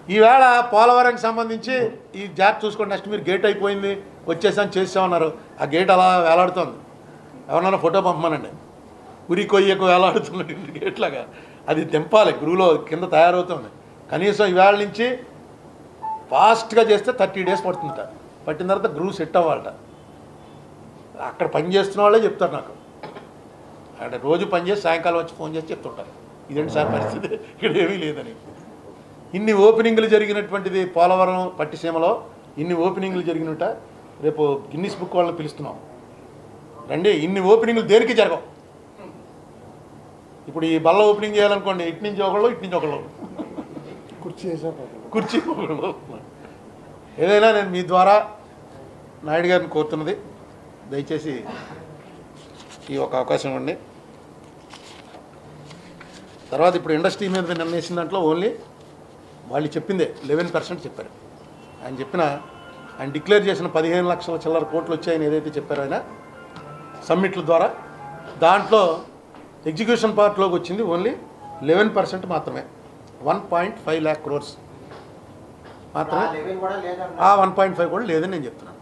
ఈవేళ పోలవరంకి సంబంధించి ఈ జాబ్ చూసుకోండి నెక్స్ట్ మీరు గేట్ అయిపోయింది వచ్చేసాం చేసామన్నారు ఆ గేట్ అలా వేలాడుతోంది ఎవరన్నా ఫోటో పంపమనండి ఉరి కొయ్యకు వేలాడుతున్నట్టు గేట్లాగా అది తెంపాలి గురువులో కింద తయారవుతుంది కనీసం ఈవేళ నుంచి ఫాస్ట్గా చేస్తే థర్టీ డేస్ పడుతుందట పట్టిన తర్వాత గ్రూవ్ సెట్ అవ్వాలట అక్కడ పని చేస్తున్న వాళ్ళే చెప్తారు నాకు అంటే రోజు పని చేసి సాయంకాలం వచ్చి ఫోన్ చేసి చెప్తుంటారు ఇదేంటి సార్ పరిస్థితి ఇక్కడ ఏమీ లేదని ఇన్ని ఓపెనింగ్లు జరిగినటువంటిది పోలవరం పట్టిసీమలో ఇన్ని ఓపెనింగ్లు జరిగినట రేపు గిన్నిస్ బుక్ వాళ్ళని పిలుస్తున్నాం రండి ఇన్ని ఓపెనింగ్లు దేనికి జరగవు ఇప్పుడు ఈ బల్ల ఓపెనింగ్ చేయాలనుకోండి ఇటు నుంచి ఒకళ్ళు ఇటు నుంచి ఒకళ్ళు కుర్చీ వేసారు కుర్చీ ఏదైనా నేను మీ ద్వారా నాయుడు గారిని కోరుతున్నది దయచేసి ఈ ఒక అవకాశం ఇవ్వండి తర్వాత ఇప్పుడు ఇండస్ట్రీ మీద మీరు నిర్ణయించిన దాంట్లో ఓన్లీ వాళ్ళు చెప్పిందే లెవెన్ పర్సెంట్ చెప్పారు ఆయన చెప్పిన ఆయన డిక్లేర్ చేసిన పదిహేను లక్షల చిల్లర కోట్లు వచ్చాయని ఏదైతే చెప్పారో ఆయన సమ్మిట్ల ద్వారా దాంట్లో ఎగ్జిక్యూషన్ పార్ట్లోకి వచ్చింది ఓన్లీ లెవెన్ పర్సెంట్ మాత్రమే one point five lakh crores మాత్రమే లెవెల్ కూడా లేదన్న ఆ వన్ పాయింట్ ఫైవ్ కూడా లేదని నేను చెప్తున్నాను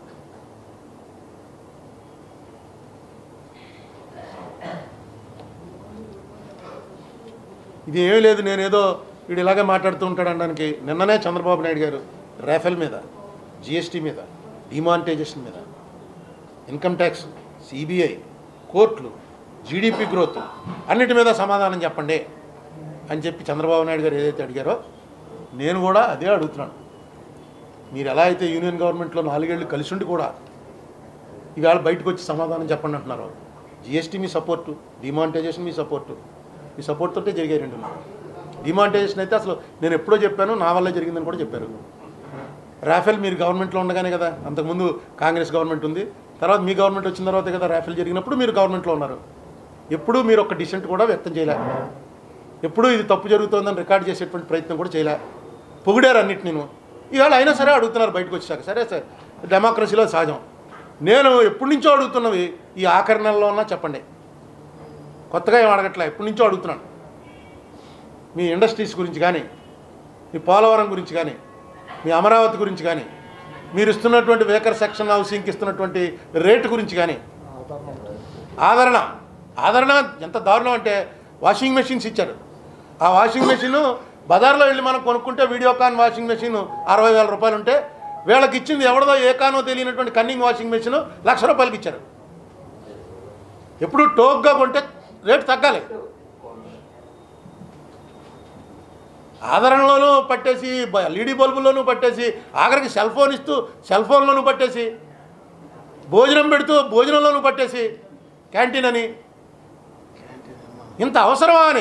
ఇది ఏమీ లేదు నేనేదో వీడు ఇలాగే మాట్లాడుతూ ఉంటాడు అనడానికి నిన్ననే చంద్రబాబు నాయుడు గారు రాఫెల్ మీద జిఎస్టీ మీద డిమానిటైజేషన్ మీద ఇన్కమ్ ట్యాక్స్ సిబిఐ కోర్టులు జీడిపి గ్రోత్ అన్నిటి మీద సమాధానం చెప్పండి అని చెప్పి చంద్రబాబు నాయుడు గారు ఏదైతే అడిగారో నేను కూడా అదే అడుగుతున్నాను మీరు ఎలా అయితే యూనియన్ గవర్నమెంట్లో నాలుగేళ్లు కలిసి ఉండి కూడా ఇవాళ బయటకు వచ్చి సమాధానం చెప్పండి అంటున్నారు జిఎస్టీ మీ సపోర్టు డిమానిటైజేషన్ మీ సపోర్టు మీ సపోర్ట్ తోటే జరిగాయి రెండు డిమానిటైజేషన్ అయితే అసలు నేను ఎప్పుడో చెప్పాను నా వల్లే జరిగిందని కూడా చెప్పారు రాఫెల్ మీరు గవర్నమెంట్లో ఉండగానే కదా అంతకుముందు కాంగ్రెస్ గవర్నమెంట్ ఉంది తర్వాత మీ గవర్నమెంట్ వచ్చిన తర్వాత కదా రాఫెల్ జరిగినప్పుడు మీరు గవర్నమెంట్లో ఉన్నారు ఎప్పుడూ మీరు ఒక డిసెంట్ కూడా వ్యక్తం చేయలే ఎప్పుడూ ఇది తప్పు జరుగుతోందని రికార్డ్ చేసేటువంటి ప్రయత్నం కూడా చేయలే పొగిడారు అన్నిటి నేను ఇవాళ అయినా సరే అడుగుతున్నారు బయటకు వచ్చాక సరే సార్ డెమోక్రసీలో సహజం నేను ఎప్పటి నుంచో అడుగుతున్నవి ఈ ఆఖరి నెలలో ఉన్నా చెప్పండి కొత్తగా ఏం అడగట్లే ఎప్పటి నుంచో అడుగుతున్నాను మీ ఇండస్ట్రీస్ గురించి కానీ మీ పోలవరం గురించి కానీ మీ అమరావతి గురించి కానీ మీరు ఇస్తున్నటువంటి వేకర్ సెక్షన్ హౌసింగ్కి ఇస్తున్నటువంటి రేటు గురించి కానీ ఆదరణ ఆదరణ ఎంత దారుణం అంటే వాషింగ్ మెషిన్స్ ఇచ్చారు ఆ వాషింగ్ మెషిన్ బజార్లో వెళ్ళి మనం కొనుక్కుంటే వీడియోకాన్ వాషింగ్ మెషిన్ అరవై వేల రూపాయలు ఉంటే వీళ్ళకి ఇచ్చింది ఎవరిదో ఏ కానో తెలియనటువంటి కన్నింగ్ వాషింగ్ మెషిన్ లక్ష రూపాయలకి ఇచ్చారు ఎప్పుడు టోక్గా కొంటే రేటు తగ్గాలి ఆదరణలోనూ పట్టేసి బ- ఎల్ఈడి బల్బుల్లోనూ పట్టేసి ఆఖరికి సెల్ ఫోన్ ఇస్తూ సెల్ ఫోన్లోనూ పట్టేసి భోజనం పెడుతూ భోజనంలోనూ పట్టేసి క్యాంటీన్ అని ఇంత అవసరమా అని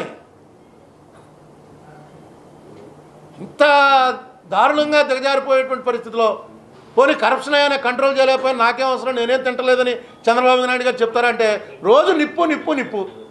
ఇంత దారుణంగా దిగజారిపోయేటువంటి పరిస్థితిలో పోనీ కరప్షన్ అయ్యానే కంట్రోల్ చేయలేకపోయినా నాకేం అవసరం నేనేం తింటలేదని చంద్రబాబు నాయుడు గారు చెప్తారంటే రోజు నిప్పు నిప్పు నిప్పు